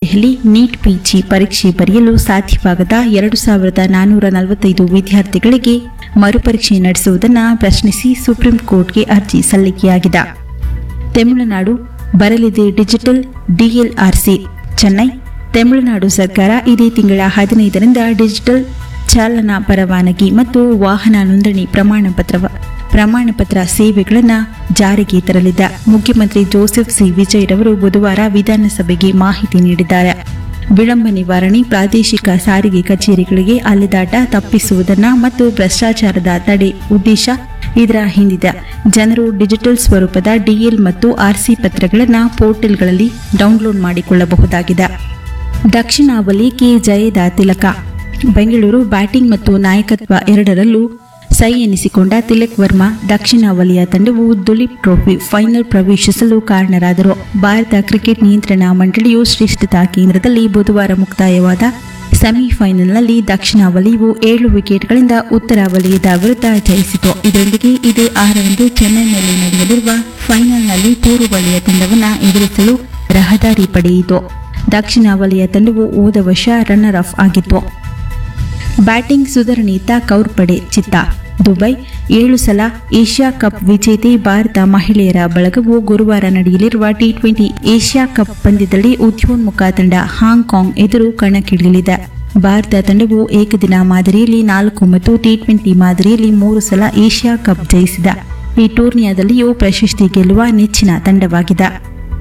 ನವದೆಹಲಿ neat PG ಪರೀಕ್ಷೆ ಬರೆಯಲು ಸಾಧ್ಯವಾಗದ ಎರಡು ಸಾವಿರದ ನಾನ್ನೂರ ನಲವತ್ತೈದು ವಿದ್ಯಾರ್ಥಿಗಳಿಗೆ ಮರುಪರೀಕ್ಷೆ ನಡೆಸುವುದನ್ನು ಪ್ರಶ್ನಿಸಿ ಸುಪ್ರೀಂ ಕೋರ್ಟ್ಗೆ ಅರ್ಜಿ ಸಲ್ಲಿಕೆಯಾಗಿದೆ ತಮಿಳುನಾಡು ಬರಲಿದೆ ಡಿಜಿಟಲ್ ಡಿಎಲ್ಆರ್ಸಿ ಚೆನ್ನೈ ತಮಿಳುನಾಡು ಸರ್ಕಾರ ಇದೇ ತಿಂಗಳ ಹದಿನೈದರಿಂದ ಡಿಜಿಟಲ್ ಚಾಲನಾ ಪರವಾನಗಿ ಮತ್ತು ವಾಹನ ನೋಂದಣಿ ಪ್ರಮಾಣ ಪತ್ರ ಪ್ರಮಾಣ ಪತ್ರ ಸೇವೆಗಳನ್ನು ಜಾರಿಗೆ ತರಲಿದೆ ಮುಖ್ಯಮಂತ್ರಿ ಜೋಸೆಫ್ ಸಿ ವಿಜಯ್ ರವರು ಬುಧವಾರ ವಿಧಾನಸಭೆಗೆ ಮಾಹಿತಿ ನೀಡಿದ್ದಾರೆ ವಿಳಂಬ ನಿವಾರಣೆ ಪ್ರಾದೇಶಿಕ ಸಾರಿಗೆ ಕಚೇರಿಗಳಿಗೆ ಅಲೆದಾಟ ತಪ್ಪಿಸುವುದನ್ನು ಮತ್ತು ಭ್ರಷ್ಟಾಚಾರದ ತಡೆ ಉದ್ದೇಶ ಇದರ ಹಿಂದಿದೆ ಜನರು ಡಿಜಿಟಲ್ ಸ್ವರೂಪದ ಡಿಎಲ್ ಮತ್ತು ಆರ್ಸಿ ಪತ್ರಗಳನ್ನು ಪೋರ್ಟಲ್ಗಳಲ್ಲಿ ಡೌನ್ಲೋಡ್ ಮಾಡಿಕೊಳ್ಳಬಹುದಾಗಿದೆ ದಕ್ಷಿಣಾವಲಿ ಕೆ ಜಯದ ತಿಲಕ ಬೆಂಗಳೂರು ಬ್ಯಾಟಿಂಗ್ ಮತ್ತು ನಾಯಕತ್ವ ಎರಡರಲ್ಲೂ ಸೈ ಎನಿಸಿಕೊಂಡ ತಿಲಕ್ ವರ್ಮಾ ದಕ್ಷಿಣ ವಲಯ ತಂಡವು ದುಲೀಪ್ ಟ್ರೋಫಿ ಫೈನಲ್ ಪ್ರವೇಶಿಸಲು ಕಾರಣರಾದರು ಭಾರತ ಕ್ರಿಕೆಟ್ ನಿಯಂತ್ರಣ ಮಂಡಳಿಯು ಶ್ರೇಷ್ಠತಾ ಕೇಂದ್ರದಲ್ಲಿ ಬುಧವಾರ ಮುಕ್ತಾಯವಾದ ಸೆಮಿಫೈನಲ್ನಲ್ಲಿ ದಕ್ಷಿಣ ವಲಯವು ಏಳು ವಿಕೆಟ್ಗಳಿಂದ ಉತ್ತರ ವಲಯದ ವಿರುದ್ಧ ಜಯಿಸಿತು ಇದರೊಂದಿಗೆ ಇದೇ ಆರರಂದು ಚೆನ್ನೈನಲ್ಲಿ ನಡೆಯಲಿರುವ ಫೈನಲ್ನಲ್ಲಿ ಪೂರ್ವ ವಲಯ ತಂಡವನ್ನು ಎದುರಿಸಲು ರಹದಾರಿ ಪಡೆಯಿತು ದಕ್ಷಿಣ ವಲಯ ತಂಡವು ಹೋದ ವರ್ಷ ರನ್ನರ್ ಅಫ್ ಆಗಿತ್ತು ಬ್ಯಾಟಿಂಗ್ ಸುಧಾರಣೀತ ಕೌರ್ ಪಡೆ ಚಿತ್ತ ದುಬೈ ಏಳು ಸಲ ಏಷ್ಯಾ ಕಪ್ ವಿಜೇತೆ ಭಾರತ ಮಹಿಳೆಯರ ಬಳಗವು ಗುರುವಾರ ನಡೆಯಲಿರುವ ಟಿ ಟ್ವೆಂಟಿ ಏಷ್ಯಾ ಕಪ್ ಪಂದ್ಯದಲ್ಲಿ ಉದ್ಯೋನ್ಮುಖ ತಂಡ ಹಾಂಗ್ಕಾಂಗ್ ಎದುರು ಕಣಕ್ಕಿಳಿಯಲಿದೆ ಭಾರತ ತಂಡವು ಏಕದಿನ ಮಾದರಿಯಲ್ಲಿ ನಾಲ್ಕು ಮತ್ತು ಟಿ ಟ್ವೆಂಟಿ ಮಾದರಿಯಲ್ಲಿ ಮೂರು ಸಲ ಏಷ್ಯಾ ಕಪ್ ಜಯಿಸಿದ ಈ ಟೂರ್ನಿಯಾದಲ್ಲಿಯೂ ಪ್ರಶಸ್ತಿ ಗೆಲ್ಲುವ ನೆಚ್ಚಿನ ತಂಡವಾಗಿದೆ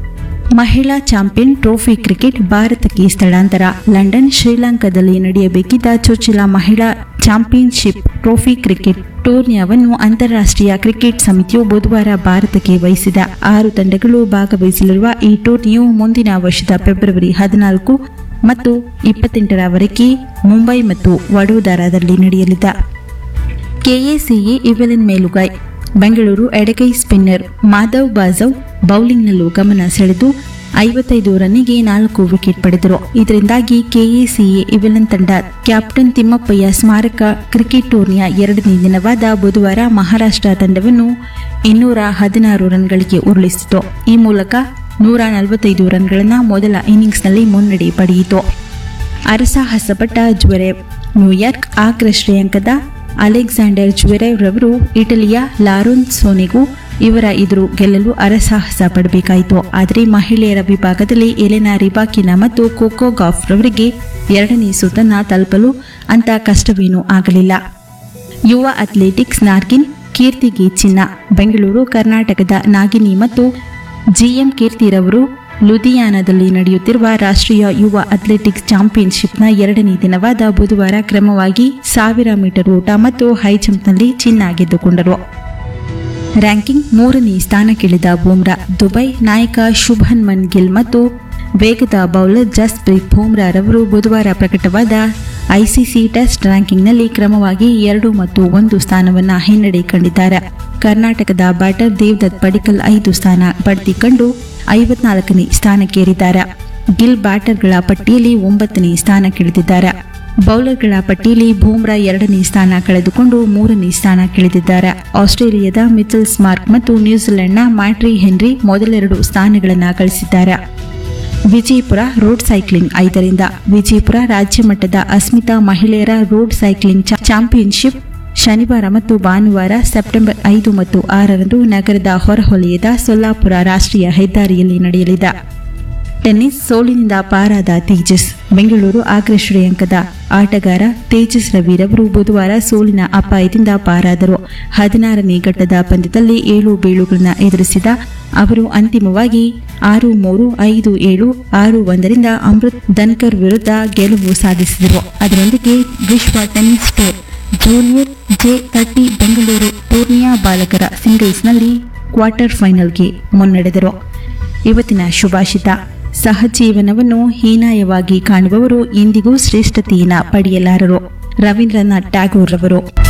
ಮಹಿಳಾ ಚಾಂಪಿಯನ್ ಟ್ರೋಫಿ ಕ್ರಿಕೆಟ್ ಭಾರತಕ್ಕೆ ಸ್ಥಳಾಂತರ ಲಂಡನ್ ಶ್ರೀಲಂಕಾದಲ್ಲಿ ನಡೆಯಬೇಕಿದ್ದ ಚೊಚ್ಚಲ ಮಹಿಳಾ ಚಾಂಪಿಯನ್ಶಿಪ್ ಟ್ರೋಫಿ ಕ್ರಿಕೆಟ್ ಟೂರ್ನಿಯನ್ನು ಅಂತಾರಾಷ್ಟ್ರೀಯ ಕ್ರಿಕೆಟ್ ಸಮಿತಿಯು ಬುಧವಾರ ಭಾರತಕ್ಕೆ ವಹಿಸಿದ ಆರು ತಂಡಗಳು ಭಾಗವಹಿಸಲಿರುವ ಈ ಟೂರ್ನಿಯು ಮುಂದಿನ ವರ್ಷದ ಫೆಬ್ರವರಿ ಹದಿನಾಲ್ಕು ಮತ್ತು ಇಪ್ಪತ್ತೆಂಟರವರೆಗೆ ಮುಂಬೈ ಮತ್ತು ವಡೋದರಾದಲ್ಲಿ ನಡೆಯಲಿದೆ ಕೆಎಸಿಎ ಇವೆಲಿನ್ ಮೇಲುಗೈ ಬೆಂಗಳೂರು ಎಡಗೈ ಸ್ಪಿನ್ನರ್ ಮಾಧವ್ ಬಾಜವ್ ಬೌಲಿಂಗ್ನಲ್ಲೂ ಗಮನ ಸೆಳೆದು ಐವತ್ತೈದು ರನ್ನಿಗೆ ನಾಲ್ಕು ವಿಕೆಟ್ ಪಡೆದರು ಇದರಿಂದಾಗಿ ಕೆಎಸಿಎ ಇವೆಲನ್ ತಂಡ ಕ್ಯಾಪ್ಟನ್ ತಿಮ್ಮಪ್ಪಯ್ಯ ಸ್ಮಾರಕ ಕ್ರಿಕೆಟ್ ಟೂರ್ನಿಯ ಎರಡನೇ ದಿನವಾದ ಬುಧವಾರ ಮಹಾರಾಷ್ಟ್ರ ತಂಡವನ್ನು ಇನ್ನೂರ ಹದಿನಾರು ರನ್ಗಳಿಗೆ ಉರುಳಿಸಿತು ಈ ಮೂಲಕ ನೂರ ನಲವತ್ತೈದು ರನ್ಗಳನ್ನು ಮೊದಲ ಇನ್ನಿಂಗ್ಸ್ನಲ್ಲಿ ಮುನ್ನಡೆ ಪಡೆಯಿತು ಅರಸಾಹಸಪಟ್ಟ ಜ್ವರೇವ್ ನ್ಯೂಯಾರ್ಕ್ ಅಗ್ರ ಶ್ರೇಯಾಂಕದ ಅಲೆಕ್ಸಾಂಡರ್ ಜ್ವೆರೇವ್ ರವರು ಇಟಲಿಯ ಲಾರೋನ್ ಸೋನಿಗೂ ಇವರ ಎದುರು ಗೆಲ್ಲಲು ಅರಸಾಹಸ ಪಡಬೇಕಾಯಿತು ಆದರೆ ಮಹಿಳೆಯರ ವಿಭಾಗದಲ್ಲಿ ಎಲೆನಾ ರಿಬಾಕಿನ ಮತ್ತು ಕೋಕೋ ಗಾಫ್ ರವರಿಗೆ ಎರಡನೇ ಸುತ್ತನ್ನ ತಲುಪಲು ಅಂತ ಕಷ್ಟವೇನೂ ಆಗಲಿಲ್ಲ ಯುವ ಅಥ್ಲೆಟಿಕ್ಸ್ ನಾರ್ಗಿನ್ ಕೀರ್ತಿಗೆ ಚಿನ್ನ ಬೆಂಗಳೂರು ಕರ್ನಾಟಕದ ನಾಗಿನಿ ಮತ್ತು ಜಿಎಂ ಕೀರ್ತಿರವರು ಲುಧಿಯಾನದಲ್ಲಿ ನಡೆಯುತ್ತಿರುವ ರಾಷ್ಟ್ರೀಯ ಯುವ ಅಥ್ಲೆಟಿಕ್ಸ್ ಚಾಂಪಿಯನ್ಶಿಪ್ನ ಎರಡನೇ ದಿನವಾದ ಬುಧವಾರ ಕ್ರಮವಾಗಿ ಸಾವಿರ ಮೀಟರ್ ಓಟ ಮತ್ತು ಹೈಜಂಪ್ನಲ್ಲಿ ಚಿನ್ನ ಗೆದ್ದುಕೊಂಡರು ರ್ಯಾಂಕಿಂಗ್ ಮೂರನೇ ಸ್ಥಾನಕ್ಕಿಳಿದ ಬೂಮ್ರಾ ದುಬೈ ನಾಯಕ ಶುಭನ್ ಮನ್ ಗಿಲ್ ಮತ್ತು ವೇಗದ ಬೌಲರ್ ಜಸ್ಪ್ರೀತ್ ಬೂಮ್ರಾ ರವರು ಬುಧವಾರ ಪ್ರಕಟವಾದ ಐಸಿಸಿ ಟೆಸ್ಟ್ ರ್ಯಾಂಕಿಂಗ್ನಲ್ಲಿ ಕ್ರಮವಾಗಿ ಎರಡು ಮತ್ತು ಒಂದು ಸ್ಥಾನವನ್ನು ಹಿನ್ನಡೆ ಕಂಡಿದ್ದಾರೆ ಕರ್ನಾಟಕದ ಬ್ಯಾಟರ್ ದೇವದತ್ ಪಡಿಕಲ್ ಐದು ಸ್ಥಾನ ಬಡ್ತಿ ಕಂಡು ಐವತ್ನಾಲ್ಕನೇ ಸ್ಥಾನಕ್ಕೇರಿದ್ದಾರೆ ಗಿಲ್ ಬ್ಯಾಟರ್ಗಳ ಪಟ್ಟಿಯಲ್ಲಿ ಒಂಬತ್ತನೇ ಸ್ಥಾನಕ್ಕಿಳಿದಿದ್ದಾರೆ ಬೌಲರ್ಗಳ ಪಟ್ಟಿಯಲ್ಲಿ ಬೂಮ್ರಾ ಎರಡನೇ ಸ್ಥಾನ ಕಳೆದುಕೊಂಡು ಮೂರನೇ ಸ್ಥಾನ ಕಿಳಿದಿದ್ದಾರೆ ಆಸ್ಟ್ರೇಲಿಯಾದ ಮಿಚಲ್ ಸ್ಮಾರ್ಕ್ ಮತ್ತು ನ್ಯೂಜಿಲೆಂಡ್ನ ಮ್ಯಾಟ್ರಿ ಹೆನ್ರಿ ಮೊದಲೆರಡು ಸ್ಥಾನಗಳನ್ನು ಗಳಿಸಿದ್ದಾರೆ ವಿಜಯಪುರ ರೋಡ್ ಸೈಕ್ಲಿಂಗ್ ಐದರಿಂದ ವಿಜಯಪುರ ರಾಜ್ಯ ಮಟ್ಟದ ಅಸ್ಮಿತಾ ಮಹಿಳೆಯರ ರೋಡ್ ಸೈಕ್ಲಿಂಗ್ ಚಾ- ಚಾಂಪಿಯನ್ಶಿಪ್ ಶನಿವಾರ ಮತ್ತು ಭಾನುವಾರ ಸೆಪ್ಟೆಂಬರ್ ಐದು ಮತ್ತು ಆರರಂದು ನಗರದ ಹೊರವಲಯದ ಸೊಲ್ಲಾಪುರ ರಾಷ್ಟ್ರೀಯ ಹೆದ್ದಾರಿಯಲ್ಲಿ ನಡೆಯಲಿದೆ ಟೆನ್ನಿಸ್ ಸೋಲಿನಿಂದ ಪಾರಾದ ತೇಜಸ್ ಬೆಂಗಳೂರು ಅಗ್ರ ಶ್ರೇಯಾಂಕದ ಆಟಗಾರ ತೇಜಸ್ ರವಿರವರು ಬುಧವಾರ ಸೋಲಿನ ಅಪಾಯದಿಂದ ಪಾರಾದರು ಹದಿನಾರನೇ ಘಟ್ಟದ ಪಂದ್ಯದಲ್ಲಿ ಏಳು ಬೀಳುಗಳನ್ನು ಎದುರಿಸಿದ ಅವರು ಅಂತಿಮವಾಗಿ ಆರು ಮೂರು ಐದು ಏಳು ಆರು ಒಂದರಿಂದ ಅಮೃತ್ ಧನ್ಕರ್ ವಿರುದ್ಧ ಗೆಲುವು ಸಾಧಿಸಿದರು ಅದರೊಂದಿಗೆ ವಿಶ್ವ tennis tour junior J thirty Bengaluru ಟೂರ್ನಿಯ ಬಾಲಕರ ಸಿಂಗಲ್ಸ್ನಲ್ಲಿ ಕ್ವಾರ್ಟರ್ ಫೈನಲ್ಗೆ ಮುನ್ನಡೆದರು ಇವತ್ತಿನ ಶುಭಾಷಿತ ಸಹಜೀವನವನ್ನು ಹೀನಾಯವಾಗಿ ಕಾಣುವವರು ಎಂದಿಗೂ ಶ್ರೇಷ್ಠತೆಯನ್ನು ಪಡೆಯಲಾರರು ರವೀಂದ್ರನಾಥ್ ಟ್ಯಾಗೋರ್ ರವರು